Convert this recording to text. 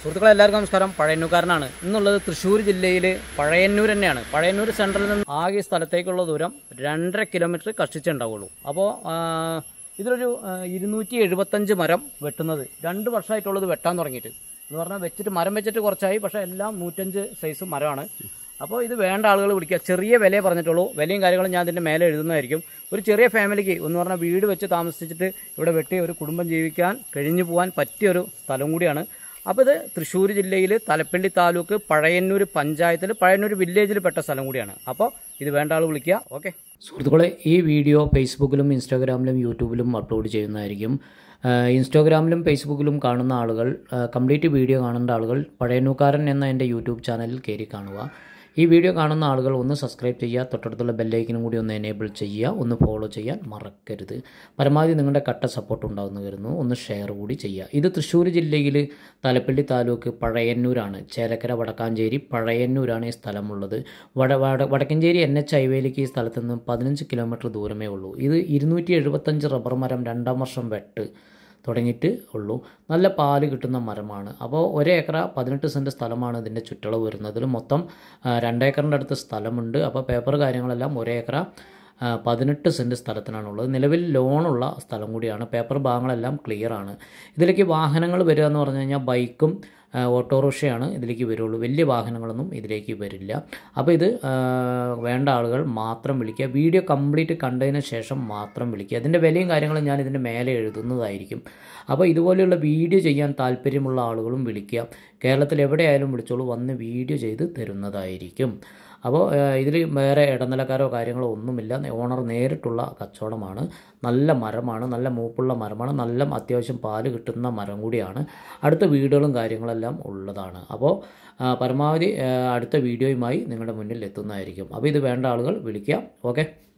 സുഹൃത്തുക്കളെ എല്ലാവർക്കും നമസ്കാരം പഴയന്നൂർക്കാരനാണ് ഇന്നുള്ളത് തൃശ്ശൂർ ജില്ലയിൽ പഴയന്നൂർ തന്നെയാണ് പഴയന്നൂർ സെൻട്രലിൽ നിന്ന് ആകെ സ്ഥലത്തേക്കുള്ള ദൂരം രണ്ടര കിലോമീറ്റർ കഷ്ടിച്ചുണ്ടാവുള്ളൂ അപ്പോൾ ഇതിലൊരു ആ, ഇരുന്നൂറ്റി എഴുപത്തഞ്ച് മരം വെട്ടുന്നത് രണ്ട് വർഷമായിട്ടുള്ളത് വെട്ടാൻ തുടങ്ങിയിട്ട് എന്ന് പറഞ്ഞാൽ വെച്ചിട്ട് മരം വെച്ചിട്ട് കുറച്ചായി പക്ഷേ എല്ലാം നൂറ്റഞ്ച് സൈസ് മരമാണ് അപ്പോൾ ഇത് വേണ്ട ആളുകൾ വിളിക്കുക ചെറിയ വിലയെ പറഞ്ഞിട്ടുള്ളൂ വിലയും കാര്യങ്ങളും ഞാൻ ഇതിൻ്റെ മേലെ എഴുതുന്നതായിരിക്കും ഒരു ചെറിയ ഫാമിലിക്ക് എന്ന് പറഞ്ഞാൽ വീട് വെച്ച് താമസിച്ചിട്ട് ഇവിടെ വെട്ടി ഒരു കുടുംബം ജീവിക്കാൻ കഴിഞ്ഞു പോകാൻ പറ്റിയൊരു സ്ഥലം കൂടിയാണ് അപ്പോൾ ഇത് തൃശ്ശൂർ ജില്ലയിൽ തലപ്പള്ളി താലൂക്ക് പഴയന്നൂർ പഞ്ചായത്തിൽ പഴയന്നൂർ വില്ലേജിൽ പെട്ട സ്ഥലം കൂടിയാണ് അപ്പോൾ ഇത് വേണ്ട ആൾ വിളിക്കുക ഓക്കെ സുഹൃത്തുക്കളെ ഈ വീഡിയോ ഫേസ്ബുക്കിലും ഇൻസ്റ്റാഗ്രാമിലും യൂട്യൂബിലും അപ്ലോഡ് ചെയ്യുന്നതായിരിക്കും ആഹ് ഇൻസ്റ്റാഗ്രാമിലും ഫേസ്ബുക്കിലും കാണുന്ന ആളുകൾ കംപ്ലീറ്റ് വീഡിയോ കാണേണ്ട ആളുകൾ പഴയനൂക്കാരൻ എന്ന എൻ്റെ യൂട്യൂബ് ചാനലിൽ കയറി കാണുക ഈ വീഡിയോ കാണുന്ന ആളുകൾ ഒന്ന് സബ്സ്ക്രൈബ് ചെയ്യുക തൊട്ടടുത്തുള്ള ബെല്ലൈക്കനും കൂടി ഒന്ന് എനേബിൾ ചെയ്യുക ഒന്ന് ഫോളോ ചെയ്യാൻ മറക്കരുത് പരമാവധി നിങ്ങളുടെ കട്ട സപ്പോർട്ട് ഉണ്ടാകുന്നു വരുന്നു ഒന്ന് ഷെയർ കൂടി ചെയ്യുക ഇത് തൃശ്ശൂർ ജില്ലയിൽ തലപ്പള്ളി താലൂക്ക് പഴയന്നൂരാണ് ചേലക്കര വടക്കാഞ്ചേരി പഴയന്നൂരാണ് ഈ സ്ഥലമുള്ളത് വട വട വടക്കഞ്ചേരി എൻ എച്ച് ഹൈവേയിലേക്ക് ഈ സ്ഥലത്ത് നിന്ന് പതിനഞ്ച് കിലോമീറ്റർ ദൂരമേ ഉള്ളൂ ഇത് ഇരുന്നൂറ്റി എഴുപത്തഞ്ച് റബ്ബർ മരം രണ്ടാം വർഷം വെട്ട് തുടങ്ങിയിട്ട് ഉള്ളൂ നല്ല പാല് കിട്ടുന്ന മരമാണ് അപ്പോൾ ഒരേക്കറ പതിനെട്ട് സെൻറ്റ് സ്ഥലമാണ് ഇതിൻ്റെ ചുറ്റളവ് വരുന്നത് ഇതിൽ മൊത്തം ആ, രണ്ടേക്കറിൻ്റെ അടുത്ത് സ്ഥലമുണ്ട് അപ്പോൾ പേപ്പർ കാര്യങ്ങളെല്ലാം ഒരേക്കറ ആ, പതിനെട്ട് സെൻറ്റ് സ്ഥലത്തിനാണുള്ളത് നിലവിൽ ലോണുള്ള സ്ഥലം കൂടിയാണ് പേപ്പർ ഭാഗങ്ങളെല്ലാം ക്ലിയറാണ് ഇതിലേക്ക് വാഹനങ്ങൾ വരിക എന്ന് പറഞ്ഞു കഴിഞ്ഞാൽ ബൈക്കും ആ, ഓട്ടോറിക്ഷയാണ് ഇതിലേക്ക് വരുള്ളൂ വലിയ വാഹനങ്ങളൊന്നും ഇതിലേക്ക് വരില്ല അപ്പോൾ ഇത് ആ, വേണ്ട ആളുകൾ മാത്രം വിളിക്കുക വീഡിയോ കംപ്ലീറ്റ് കണ്ടതിന് ശേഷം മാത്രം വിളിക്കുക അതിൻ്റെ വിലയും കാര്യങ്ങളും ഞാൻ ഇതിൻ്റെ മേലെ എഴുതുന്നതായിരിക്കും അപ്പോൾ ഇതുപോലെയുള്ള വീഡിയോ ചെയ്യാൻ താല്പര്യമുള്ള ആളുകളും വിളിക്കുക കേരളത്തിൽ എവിടെയായാലും വിളിച്ചോളൂ വന്ന് വീഡിയോ ചെയ്ത് തരുന്നതായിരിക്കും അപ്പോൾ ഇതിൽ വേറെ ഇടനിലക്കാരോ കാര്യങ്ങളോ ഒന്നുമില്ല ഓണർ നേരിട്ടുള്ള കച്ചവടമാണ് നല്ല മരമാണ് നല്ല മൂപ്പുള്ള മരമാണ് നല്ല അത്യാവശ്യം പാല് കിട്ടുന്ന മരം കൂടിയാണ് അടുത്ത വീടുകളും കാര്യങ്ങളെല്ലാം ഉള്ളതാണ് അപ്പോൾ ആ, പരമാവധി ആ, അടുത്ത വീഡിയോയുമായി നിങ്ങളുടെ മുന്നിൽ എത്തുന്നതായിരിക്കും അപ്പോൾ ഇത് വേണ്ട ആളുകൾ വിളിക്കാം ഓക്കെ